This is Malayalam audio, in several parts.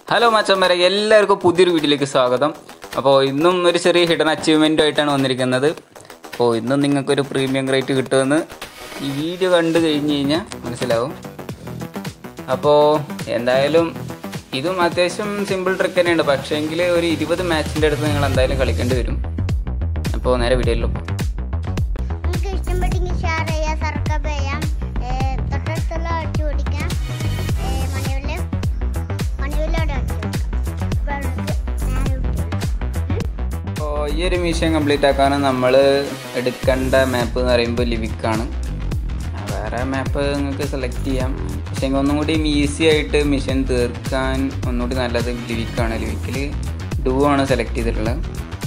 ഹലോ മച്ചന്മാരെ എല്ലാവർക്കും പുതിയൊരു വീഡിയോയിലേക്ക് സ്വാഗതം അപ്പോൾ ഇന്നും ഒരു ചെറിയ ഹിഡൻ അച്ചീവ്മെൻ്റ് ആയിട്ടാണ് വന്നിരിക്കുന്നത് അപ്പോൾ ഇന്നും നിങ്ങൾക്കൊരു പ്രീമിയം റേറ്റ് കിട്ടുമെന്ന് ഈ വീഡിയോ കണ്ടു കഴിഞ്ഞ് കഴിഞ്ഞാൽ മനസ്സിലാവും അപ്പോൾ എന്തായാലും ഇതും അത്യാവശ്യം സിമ്പിൾ ട്രിക്ക് തന്നെയുണ്ട് പക്ഷേങ്കിൽ ഒരു ഇരുപത് മാച്ചിൻ്റെ അടുത്ത് നിങ്ങൾ എന്തായാലും കളിക്കേണ്ടി വരും അപ്പോൾ നേരെ വീഡിയോയിലും നിങ്ങൾക്ക് ഇഷ്ടപ്പെട്ടെങ്കിൽ ഷെയർ ചെയ്യാം സബ്സ്ക്രൈബ് ചെയ്യാം ഏ, തൊട്ടടുത്തുള്ള അടിച്ചു ഓടിക്കാം മണിവില് മണിവിലോടെ അടിച്ചു കൊടുക്കാം അപ്പോൾ നമുക്ക് നേരെ വിട്ടു അപ്പോൾ ഈ ഒരു മിഷൻ കംപ്ലീറ്റ് ആക്കാൻ നമ്മൾ എടുക്കേണ്ട മാപ്പ് എന്ന് പറയുമ്പോൾ ലിവിക്കാണ് ആ, വേറെ മാപ്പ് നിങ്ങൾക്ക് സെലക്ട് ചെയ്യാം പക്ഷേ ഒന്നും കൂടി ഈസി ആയിട്ട് മിഷൻ തീർക്കാൻ ഒന്നുകൂടി നല്ലത് ലിവിക്കാണ് ലിവിക്കിൽ ഡൂ ആണ് സെലക്ട് ചെയ്തിട്ടുള്ളത്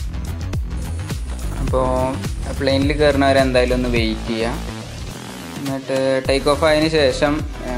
അപ്പോൾ പ്ലെയിനിൽ കയറുന്നവരെ എന്തായാലും ഒന്ന് വെയിറ്റ് ചെയ്യുക എന്നിട്ട് ടേക്ക് ഓഫ് ആയതിനു ശേഷം ആ,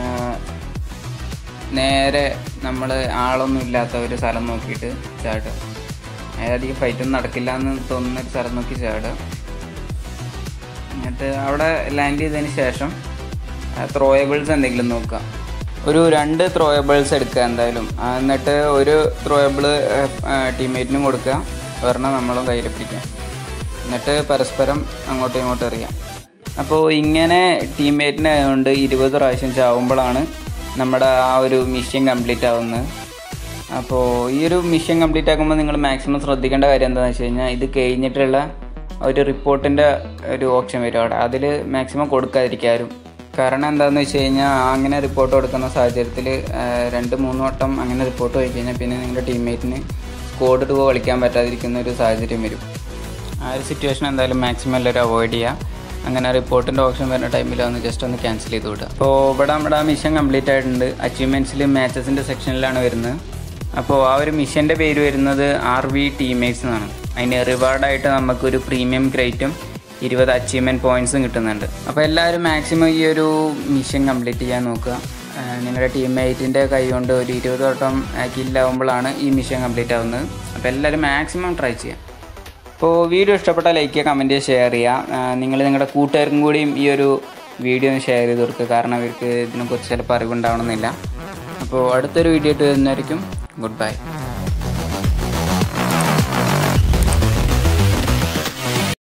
നേരെ നമ്മൾ ആളൊന്നും ഇല്ലാത്ത ഒരു സ്ഥലം നോക്കിയിട്ട് ചാടുക അതായത് ഈ ഫൈറ്റൊന്നും നടക്കില്ല എന്ന് തോന്നുന്ന ഒരു സ്ഥലം നോക്കി ചാടുക എന്നിട്ട് അവിടെ ലാൻഡ് ചെയ്തതിന് ശേഷം ത്രോയബിൾസ് എന്തെങ്കിലും നോക്കുക ഒരു രണ്ട് ത്രോയബിൾസ് എടുക്കുക എന്തായാലും ആ, എന്നിട്ട് ഒരു ത്രോയബിൾ ടീംമേറ്റിനും കൊടുക്കുക ഒരെണ്ണം നമ്മളും കയ്യിൽ പിടിക്കുക എന്നിട്ട് പരസ്പരം അങ്ങോട്ടും ഇങ്ങോട്ടും എറിയാം അപ്പോൾ ഇങ്ങനെ ടീംമേറ്റിനെ ആയതുകൊണ്ട് ഇരുപത് പ്രാവശ്യം ചാവുമ്പോഴാണ് നമ്മുടെ ആ ഒരു മിഷൻ കംപ്ലീറ്റ് ആവുന്നത് അപ്പോൾ ഈ ഒരു മിഷൻ കംപ്ലീറ്റ് ആക്കുമ്പോൾ നിങ്ങൾ മാക്സിമം ശ്രദ്ധിക്കേണ്ട കാര്യം എന്താണെന്ന് വെച്ച് കഴിഞ്ഞാൽ ഇത് കഴിഞ്ഞിട്ടുള്ള ഒരു റിപ്പോർട്ടിൻ്റെ ഒരു ഓപ്ഷൻ വരും അവിടെ അതിൽ മാക്സിമം കൊടുക്കാതിരിക്കാരും കാരണം എന്താണെന്ന് വെച്ച് കഴിഞ്ഞാൽ അങ്ങനെ റിപ്പോർട്ട് കൊടുക്കുന്ന സാഹചര്യത്തിൽ രണ്ട് മൂന്ന് വട്ടം അങ്ങനെ റിപ്പോർട്ട് പോയി കഴിഞ്ഞാൽ പിന്നെ നിങ്ങളുടെ ടീംമേറ്റിന് സ്കോഡ് ടു കളിക്കാൻ പറ്റാതിരിക്കുന്ന ഒരു സാഹചര്യം വരും ആ ഒരു സിറ്റുവേഷൻ എന്തായാലും മാക്സിമം എല്ലാവരും അവോയ്ഡ് ചെയ്യുക അങ്ങനെ റിപ്പോർട്ടിൻ്റെ ഓപ്ഷൻ വരുന്ന ടൈമിൽ ഒന്ന് ജസ്റ്റ് ഒന്ന് ക്യാൻസൽ ചെയ്ത് വിടുക അപ്പോൾ ഇവിടെ നമ്മുടെ ആ മിഷൻ കംപ്ലീറ്റ് ആയിട്ടുണ്ട് അച്ചീവ്മെൻറ്റ്സിൽ മാച്ചസിൻ്റെ സെക്ഷനിലാണ് വരുന്നത് അപ്പോൾ ആ ഒരു മിഷൻ്റെ പേര് വരുന്നത് ആർ വി ടീമേറ്റ്സ് എന്നാണ് അതിന് റിവാർഡായിട്ട് നമുക്കൊരു പ്രീമിയം ക്രേറ്റും ഇരുപത് അച്ചീവ്മെൻറ്റ് പോയിൻറ്റ്സും കിട്ടുന്നുണ്ട് അപ്പോൾ എല്ലാവരും മാക്സിമം ഈ ഒരു മിഷൻ കംപ്ലീറ്റ് ചെയ്യാൻ നോക്കുക ആ, നിങ്ങളുടെ ടീംമേറ്റിൻ്റെ കൈ കൊണ്ട് ഒരു ഇരുപത് വട്ടം കില്ലാവുമ്പോഴാണ് ഈ മിഷൻ കംപ്ലീറ്റ് ആവുന്നത് അപ്പോൾ എല്ലാവരും മാക്സിമം ട്രൈ ചെയ്യാം അപ്പോൾ വീഡിയോ ഇഷ്ടപ്പെട്ടാൽ ലൈക്ക് ചെയ്യുക കമൻറ്റ് ചെയ്യുക ഷെയർ ചെയ്യുക നിങ്ങൾ നിങ്ങളുടെ കൂട്ടുകാർക്കും കൂടിയും ഈ ഒരു വീഡിയോ ഒന്ന് ഷെയർ ചെയ്ത് കൊടുക്കുക കാരണം അവർക്ക് ഇതിനെക്കുറിച്ച് ചിലപ്പോൾ അറിവുണ്ടാവണമെന്നില്ല അപ്പോൾ അടുത്തൊരു വീഡിയോ ഇട്ട് വരുന്നതായിരിക്കും ഗുഡ് ബൈ